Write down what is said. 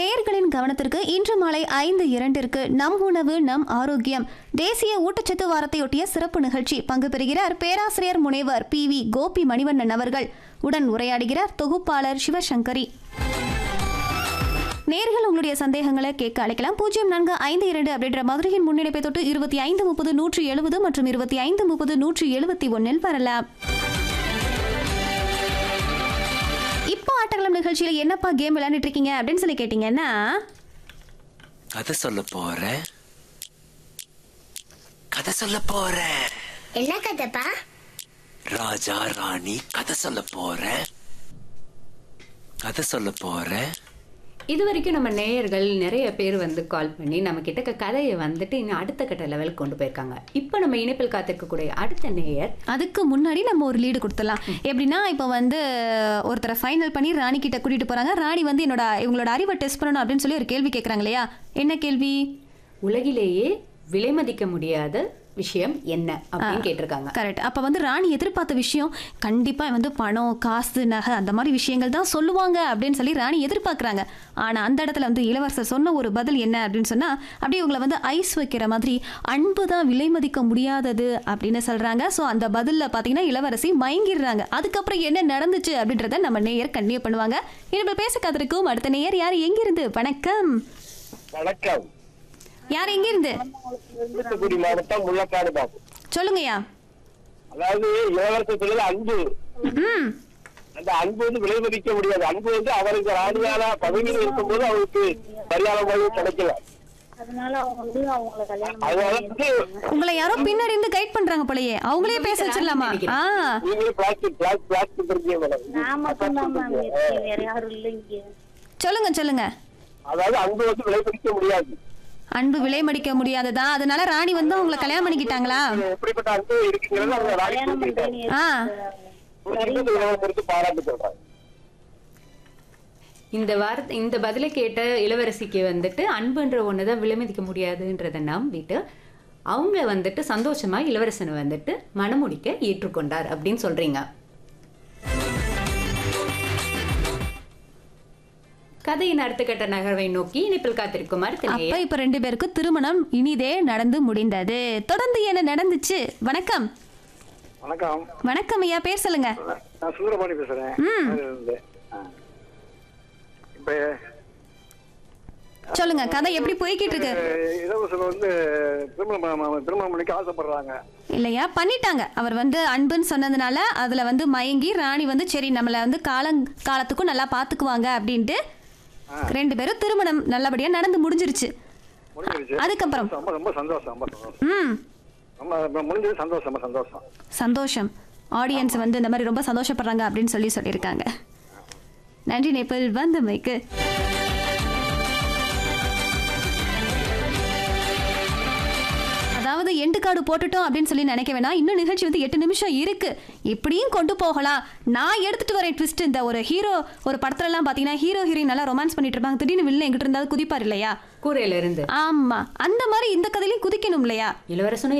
நேர்களின் கவனத்திற்கு இன்று மாலை ஐந்து இரண்டிற்கு நம் உணவு நம் ஆரோக்கியம் தேசிய ஊட்டச்சத்து வாரத்தையொட்டிய சிறப்பு நிகழ்ச்சி பங்கு பெறுகிறார் பேராசிரியர் முனைவர் பி வி கோபி மணிவண்ணன் அவர்கள் உடன் உரையாடுகிறார் தொகுப்பாளர் சிவசங்கரி நேர்கள் உங்களுடைய சந்தேகங்களை கேட்க அழைக்கலாம் பூஜ்ஜியம் நான்கு ஐந்து இரண்டு அப்படின்ற மதுரையின் முன்னிலைப்பை தொட்டு இருபத்தி ஐந்து முப்பது நூற்றி எழுபது மற்றும் இருபத்தி ஐந்து முப்பது நூற்றி எழுபத்தி ஒன்னில் வரலாம் இப்போ ஆட்டங்களம் நிகழ்ச்சியில என்னப்பா கேம் விளையாண்டுட்டு இருக்கீங்க அப்படின்னு சொல்லி கேட்டீங்கன்னா கதை சொல்ல போறேன் கதை சொல்ல போறேன் என்ன கதைப்பா ராஜா ராணி கதை சொல்ல போறேன் கதை சொல்ல போறேன் இது வரைக்கும் நம்ம நேயர்கள் நிறைய பேர் வந்து கால் பண்ணி நம்ம கிட்ட கதையை வந்துட்டு இன்னும் அடுத்த கட்ட லெவலுக்கு கொண்டு போயிருக்காங்க இப்போ நம்ம இணைப்பில் காத்திருக்கக்கூடிய அடுத்த நேயர் அதுக்கு முன்னாடி நம்ம ஒரு லீடு கொடுத்துடலாம் எப்படின்னா இப்போ வந்து ஒருத்தரை ஃபைனல் பண்ணி ராணி கிட்ட கூட்டிட்டு போறாங்க ராணி வந்து என்னோட இவங்களோட அறிவை டெஸ்ட் பண்ணணும் அப்படின்னு சொல்லி ஒரு கேள்வி கேட்குறாங்க இல்லையா என்ன கேள்வி உலகிலேயே விலைமதிக்க முடியாத விஷயம் என்ன அப்படின்னு கேட்டிருக்காங்க கரெக்ட் அப்போ வந்து ராணி எதிர்பார்த்த விஷயம் கண்டிப்பாக வந்து பணம் காசு நகை அந்த மாதிரி விஷயங்கள் தான் சொல்லுவாங்க அப்படின்னு சொல்லி ராணி எதிர்பார்க்குறாங்க ஆனால் அந்த இடத்துல வந்து இளவரசர் சொன்ன ஒரு பதில் என்ன அப்படின்னு சொன்னால் அப்படியே இவங்களை வந்து ஐஸ் வைக்கிற மாதிரி அன்பு தான் விலை மதிக்க முடியாதது அப்படின்னு சொல்கிறாங்க ஸோ அந்த பதிலில் பார்த்தீங்கன்னா இளவரசி மயங்கிடுறாங்க அதுக்கப்புறம் என்ன நடந்துச்சு அப்படின்றத நம்ம நேயர் கன்னியூ பண்ணுவாங்க இனிமேல் பேச காத்திருக்கும் அடுத்த நேயர் யார் எங்கிருந்து வணக்கம் வணக்கம் யார் எங்கிருந்து தூத்துக்குடி மாவட்டம் முள்ளக்காடு பாபு சொல்லுங்கய்யா அதாவது இளவரசத்துல அன்பு ம் அந்த அன்பு வந்து விலை மதிக்க முடியாது அன்பு வந்து அவருக்கு ராணியான பதவியில் இருக்கும்போது அவருக்கு சரியான முறையில் கிடைக்கல அதனால அவங்க வந்து அவங்கள கல்யாணம் அதனால வந்து உங்களை யாரோ பின்னாடி இருந்து கைட் பண்றாங்க போலயே அவங்களே பேச வச்சிடலாமா ஆ நீங்களே பிளாஸ்டிக் பிளாஸ்டிக் பிளாஸ்டிக் இருக்கீங்க மேடம் நான் மட்டும் தான் மேம் இருக்கேன் வேற யாரும் இல்லை இங்க சொல்லுங்க சொல்லுங்க அதாவது அன்பு வந்து விலை மதிக்க முடியாது அன்பு விலை மடிக்க முடியாததா அதனால ராணி வந்து உங்களை கல்யாணம் பண்ணிக்கிட்டாங்களா எப்படிப்பட்ட அன்பு இருக்குங்கிறது அவங்க ராணி கல்யாணம் புரிஞ்சுக்கிட்டாங்க. பண்றேன்னு ஆ புரிஞ்சுக்கிட்டு இளவரசருக்கு பாராட்டு சொல்றாங்க இந்த வாரத்தை இந்த பதிலை கேட்ட இளவரசிக்கு வந்துட்டு அன்புன்ற ஒன்று தான் விலைமதிக்க முடியாதுன்றதை நம்பிட்டு அவங்க வந்துட்டு சந்தோஷமா இளவரசனை வந்துட்டு மணமுடிக்க ஏற்றுக்கொண்டார் அப்படின்னு சொல்றீங்க கதையின் அடுத்த கட்ட நகர்வை நோக்கி இணைப்பில் காத்திருக்கும் அடுத்த அப்ப நேயர் இப்ப ரெண்டு பேருக்கும் திருமணம் இனிதே நடந்து முடிந்தது தொடர்ந்து என்ன நடந்துச்சு வணக்கம் வணக்கம் வணக்கம் ஐயா பேர் சொல்லுங்க நான் சுந்தரபாணி பேசுறேன் ம். இருந்து. ஆ. இப்ப சொல்லுங்க கதை எப்படி போய்கிட்டு இருக்கு அஹ், இளவரசர் வந்து திருமணம் திருமணம் பண்ணிக்க ஆசைப்படுறாங்க இல்லையா பண்ணிட்டாங்க அவர் வந்து அன்புன்னு சொன்னதுனால அதுல வந்து மயங்கி ராணி வந்து சரி நம்மள வந்து காலம் காலத்துக்கும் நல்லா பாத்துக்குவாங்க அப்படின்ட்டு ரெண்டு பேரும் திருமணம் நல்லபடியா நடந்து முடிஞ்சிருச்சு முடிஞ்சிருச்சு அதுக்கப்புறம் ரொம்ப ரொம்ப சந்தோஷம் ரொம்ப சந்தோஷம் ம் ரொம்ப ரொம்ப முடிஞ்சது சந்தோஷம் ரொம்ப சந்தோஷம் சந்தோஷம் ஆடியன்ஸ் வந்து இந்த மாதிரி ரொம்ப சந்தோஷப்படுறாங்க அப்படின்னு சொல்லி சொல்லியிருக்காங்க நன்றி நேபிள் வந்தமைக்கு அதாவது எண்டு கார்டு போட்டுட்டோம் அப்படின்னு சொல்லி நினைக்க வேணாம் இன்னும் நிகழ்ச்சி வந்து எட்டு நிமிஷம் இருக்கு இப்படியும் கொண்டு போகலாம் நான் எடுத்துட்டு வரேன் ட்விஸ்ட் இந்த ஒரு ஹீரோ ஒரு படத்துல எல்லாம் பாத்தீங்கன்னா ஹீரோ ஹீரோயின் நல்லா ரொமான்ஸ் பண்ணிட்டு இருப்பாங்க திடீர்னு வில்ல எங்கிட்ட இருந்தாலும் குதிப்பார் இல்லையா கூரையில இருந்து ஆமா அந்த மாதிரி இந்த கதையிலையும் குதிக்கணும் இல்லையா இளவரசனும்